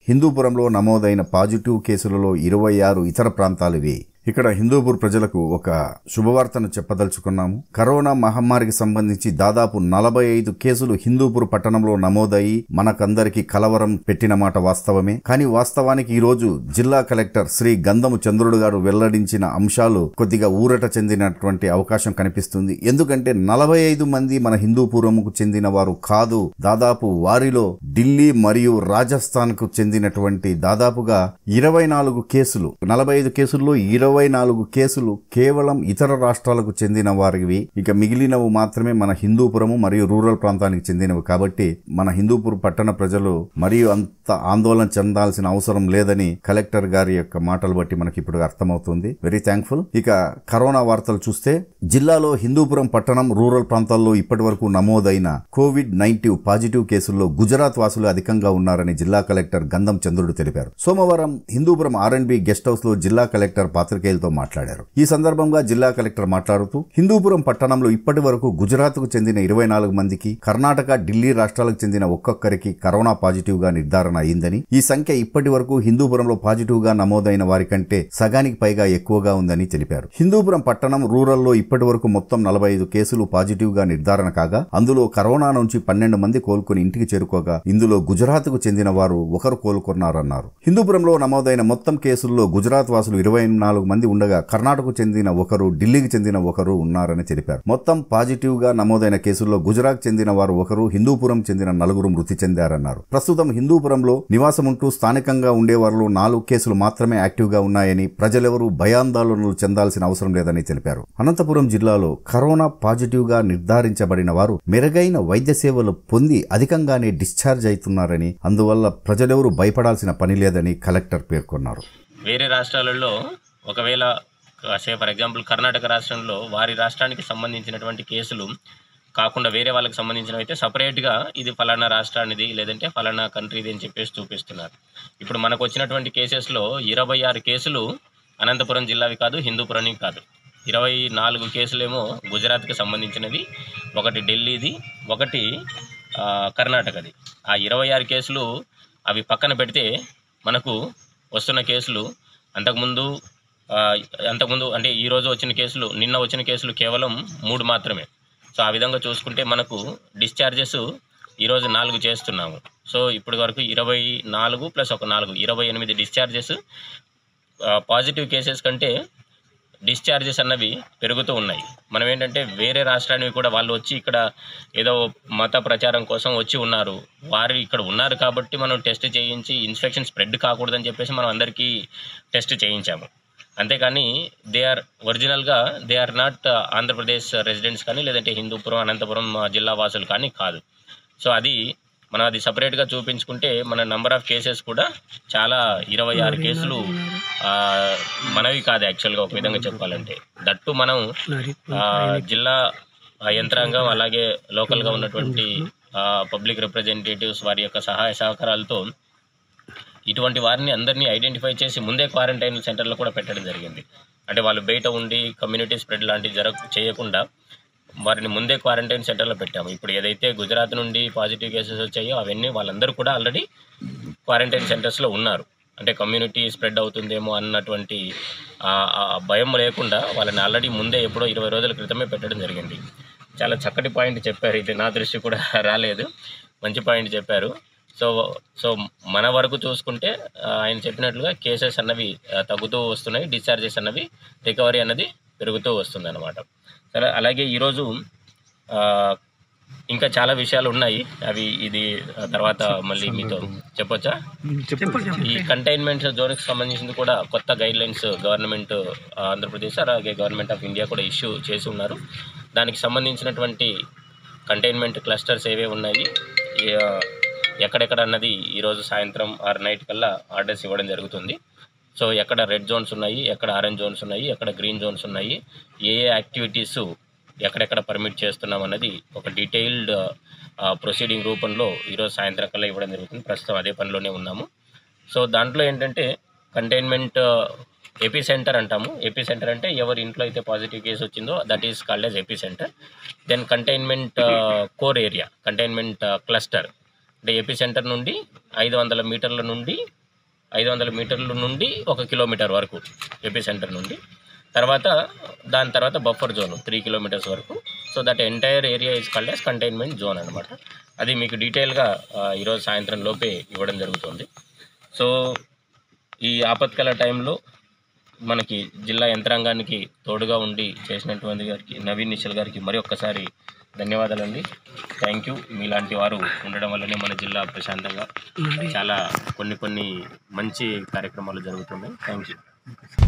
హిందూపురంలో నమోదైన పాజిటివ్ కేసులలో ఇరవై ఆరు ఇతర ప్రాంతాలివి ఇక్కడ హిందూపూర్ ప్రజలకు ఒక శుభవార్తను చెప్పదలుచుకున్నాము కరోనా మహమ్మారికి సంబంధించి దాదాపు నలభై ఐదు కేసులు హిందూపూర్ పట్టణంలో నమోదయ్యి మనకందరికి కలవరం పెట్టిన మాట వాస్తవమే కానీ వాస్తవానికి ఈ రోజు జిల్లా కలెక్టర్ శ్రీ గంధము చంద్రుడు గారు వెల్లడించిన అంశాలు కొద్దిగా ఊరట చెందినటువంటి అవకాశం కనిపిస్తుంది ఎందుకంటే నలభై ఐదు మంది మన హిందూపురంకు చెందిన వారు కాదు దాదాపు వారిలో ఢిల్లీ మరియు రాజస్థాన్ కు చెందినటువంటి దాదాపుగా ఇరవై నాలుగు కేసులు నలభై ఐదు కేసుల్లో ఇరవై నాలుగు కేసులు కేవలం ఇతర రాష్ట్రాలకు చెందిన వారివి ఇక మిగిలినవి మాత్రమే మన హిందూపురము మరియు రూరల్ ప్రాంతానికి చెందినవి కాబట్టి మన హిందూపూర్ పట్టణ ప్రజలు మరియు అంత ఆందోళన చెందాల్సిన అవసరం లేదని కలెక్టర్ గారి యొక్క మాటలు బట్టి మనకి ఇప్పుడు అర్థమవుతుంది వెరీ థ్యాంక్ఫుల్ ఇక కరోనా వార్తలు చూస్తే జిల్లాలో హిందూపురం పట్టణం రూరల్ ప్రాంతాల్లో ఇప్పటి వరకు నమోదైన కోవిడ్ నైన్టీన్ పాజిటివ్ కేసుల్లో గుజరాత్ వాసులు అధికంగా ఉన్నారని జిల్లా కలెక్టర్ గంధం చంద్రుడు తెలిపారు సోమవారం Hindupuram R and B guest house లో జిల్లా కలెక్టర్ పాత్రికేయులతో మాట్లాడారు ఈ సందర్భంగా జిల్లా కలెక్టర్ మాట్లాడుతూ హిందూపురం పట్టణంలో ఇప్పటి వరకు గుజరాత్ కు చెందిన ఇరవై నాలుగు మందికి కర్ణాటక ఢిల్లీ రాష్ట్రాలకు చెందిన ఒక్కొక్కరికి కరోనా పాజిటివ్ గా నిర్ధారణ అయిందని ఈ సంఖ్య ఇప్పటి వరకు హిందూపురంలో పాజిటివ్ గా నమోదైన వారి కంటే సగానికి పైగా ఎక్కువగా ఉందని తెలిపారు హిందూపురం పట్టణం రూరల్లో ఇప్పటి వరకు మొత్తం నలభై ఐదు కేసులు పాజిటివ్ గా నిర్ధారణ కాగా అందులో కరోనా నుంచి పన్నెండు మంది కోలుకుని ఇంటికి చేరుకోగా ఇందులో గుజరాత్ కు చెందిన వారు ఒకరు కోలుకున్నారన్నారు హిందూపురంలో నమోదైన మొత్తం కేసుల్లో గుజరాత్ వాసులు ఇరవై నాలుగు మంది ఉండగా కర్ణాటకకు చెందిన ఒకరు ఢిల్లీకి చెందిన ఒకరు ఉన్నారని తెలిపారు మొత్తం పాజిటివ్ గా నమోదైన కేసుల్లో గుజరాత్ చెందిన వారు ఒకరు హిందూపురం చెందిన నలుగురు మృతి చెందారన్నారు ప్రస్తుతం హిందూపురంలో నివాసముంటూ స్థానికంగా ఉండేవారిలో నాలుగు కేసులు మాత్రమే యాక్టివ్ గా ఉన్నాయని ప్రజలెవరూ భయాందోళనలు చెందాల్సిన అవసరం లేదని తెలిపారు అనంతపురం జిల్లాలో కరోనా పాజిటివ్ గా నిర్ధారించబడిన వారు మెరుగైన వైద్య సేవలు పొంది అధికంగానే డిశ్చార్జ్ అవుతున్నారని అందువల్ల ప్రజలెవరూ భయపడాల్సిన పని లేదని కలెక్టర్ పేర్కొన్నారు వేరే రాష్ట్రాలలో ఒకవేళ సే ఫర్ ఎగ్జాంపుల్ కర్ణాటక రాష్ట్రంలో వారి రాష్ట్రానికి సంబంధించినటువంటి కేసులు కాకుండా వేరే వాళ్ళకి సంబంధించినవి అయితే సపరేట్గా ఇది ఫలానా రాష్ట్రానిది లేదంటే ఫలానా కంట్రీది అని చెప్పేసి చూపిస్తున్నారు ఇప్పుడు మనకు వచ్చినటువంటి కేసెస్లో ఇరవై ఆరు కేసులు అనంతపురం జిల్లావి కాదు హిందూపురానికి కాదు ఇరవై నాలుగు కేసులేమో గుజరాత్కి సంబంధించినవి ఒకటి ఢిల్లీది ఒకటి ఆ, కర్ణాటకది ఆ ఇరవై ఆరు కేసులు అవి పక్కన పెడితే మనకు వస్తున్న కేసులు అంతకుముందు ఆ, అంతకుముందు అంటే ఈ రోజు వచ్చిన కేసులు నిన్న వచ్చిన కేసులు కేవలం మూడు మాత్రమే సో ఆ విధంగా చూసుకుంటే మనకు డిశ్చార్జెస్ ఈరోజు నాలుగు చేస్తున్నాము సో ఇప్పటి వరకు ఇరవై నాలుగు ప్లస్ ఒక నాలుగు ఇరవై ఎనిమిది డిశ్చార్జెస్ పాజిటివ్ కేసెస్ కంటే డిశ్చార్జెస్ అన్నవి పెరుగుతూ ఉన్నాయి మనం ఏంటంటే వేరే రాష్ట్రానికి కూడా వాళ్ళు వచ్చి ఇక్కడ ఏదో మత ప్రచారం కోసం వచ్చి ఉన్నారు వారు ఇక్కడ ఉన్నారు కాబట్టి మనం టెస్ట్ చేయించి ఇన్ఫెక్షన్ స్ప్రెడ్ కాకూడదని చెప్పేసి మనం అందరికీ టెస్ట్ చేయించాము అంతేకాని దే ఆర్ ఒరిజినల్గా they are not Andhra Pradesh residents కానీ లేదంటే హిందూపురం అనంతపురం ఆ, జిల్లా వాసులు కానీ కాదు సో అది మనం అది సపరేట్గా చూపించుకుంటే మన నంబర్ ఆఫ్ కేసెస్ కూడా చాలా ఇరవై ఆరు కేసులు ఆ, మనవి కాదు యాక్చువల్గా ఒక విధంగా చెప్పాలంటే దట్టు మనం ఆ, జిల్లా ఆ, యంత్రాంగం అలాగే లోకల్గా ఉన్నటువంటి పబ్లిక్ రిప్రజెంటేటివ్స్ వారి యొక్క సహాయ సహకారాలతో ఇటువంటి వారిని అందరినీ ఐడెంటిఫై చేసి ముందే క్వారంటైన్ సెంటర్లో కూడా పెట్టడం జరిగింది అంటే వాళ్ళు బయట ఉండి కమ్యూనిటీ స్ప్రెడ్ లాంటివి జరగ చేయకుండా వారిని ముందే క్వారంటైన్ సెంటర్లో పెట్టాము ఇప్పుడు ఏదైతే గుజరాత్ నుండి పాజిటివ్ కేసెస్ వచ్చాయో అవన్నీ వాళ్ళందరూ కూడా ఆల్రెడీ క్వారంటైన్ సెంటర్స్లో ఉన్నారు అంటే కమ్యూనిటీ స్ప్రెడ్ అవుతుందేమో అన్నటువంటి ఆ ఆ భయం లేకుండా వాళ్ళని ఆల్రెడీ ముందే ఎప్పుడో ఇరవై రోజుల క్రితమే పెట్టడం జరిగింది చాలా చక్కటి పాయింట్ చెప్పారు ఇది నా దృష్టి కూడా రాలేదు మంచి పాయింట్ చెప్పారు సో సో మన వరకు చూసుకుంటే ఆ, ఆయన చెప్పినట్లుగా కేసెస్ అన్నవి ఆ, తగ్గుతూ వస్తున్నాయి డిశ్చార్జెస్ అన్నవి రికవరీ అన్నది పెరుగుతూ వస్తుంది అనమాట సరే అలాగే ఈరోజు ఆ, ఇంకా చాలా విషయాలు ఉన్నాయి అవి ఇది ఆ, తర్వాత మళ్ళీ మీతో చెప్పొచ్చా ఈ కంటైన్మెంట్ జోన్కి సంబంధించింది కూడా కొత్త గైడ్ లైన్స్ గవర్నమెంట్ ఆంధ్రప్రదేశ్ అలాగే గవర్నమెంట్ ఆఫ్ ఇండియా కూడా ఇష్యూ చేసి ఉన్నారు దానికి సంబంధించినటువంటి కంటైన్మెంట్ క్లస్టర్స్ ఏవే ఉన్నాయి ఏ- ఎక్కడెక్కడ అన్నది ఈరోజు సాయంత్రం ఆరు నైట్ కల్లా ఆర్డర్స్ ఇవ్వడం జరుగుతుంది సో ఎక్కడ రెడ్ జోన్స్ ఉన్నాయి ఎక్కడ ఆరెంజ్ జోన్స్ ఉన్నాయి ఎక్కడ గ్రీన్ జోన్స్ ఉన్నాయి ఏ ఏ యాక్టివిటీస్ ఎక్కడెక్కడ పర్మిట్ చేస్తున్నాం అన్నది ఒక డీటెయిల్డ్ ప్రొసీడింగ్ రూపంలో ఈరోజు సాయంత్రం కల్లా ఇవ్వడం జరుగుతుంది ప్రస్తుతం అదే పనిలోనే ఉన్నాము సో దాంట్లో ఏంటంటే కంటైన్మెంట్ ఎపీ సెంటర్ అంటాము ఎపీ సెంటర్ అంటే ఎవరి ఇంట్లో అయితే పాజిటివ్ కేసు వచ్చిందో that is called as epicentre then containment core area containment cluster అంటే ఏపీ సెంటర్ నుండి ఐదు వందల మీటర్ల నుండి ఐదు వందల మీటర్ల నుండి ఒక కిలోమీటర్ వరకు ఏపీ సెంటర్ నుండి తర్వాత దాని తర్వాత బఫర్ జోన్ త్రీ కిలోమీటర్స్ వరకు so that entire area is called as containment zone అనమాట అది మీకు డీటెయిల్గా ఆ, ఈరోజు సాయంత్రం లోపే ఇవ్వడం జరుగుతుంది సో ఈ ఆపత్కాల టైంలో మనకి జిల్లా యంత్రాంగానికి తోడుగా ఉండి చేసినటువంటి గారికి నవీన్ నిశ్చల్ గారికి మరి ఒక్కసారి ధన్యవాదాలండి థ్యాంక్ యూ మీలాంటి వారు ఉండడం వల్లనే మన జిల్లా ప్రశాంతంగా చాలా కొన్ని కొన్ని మంచి కార్యక్రమాలు జరుగుతున్నాయి థ్యాంక్ యూ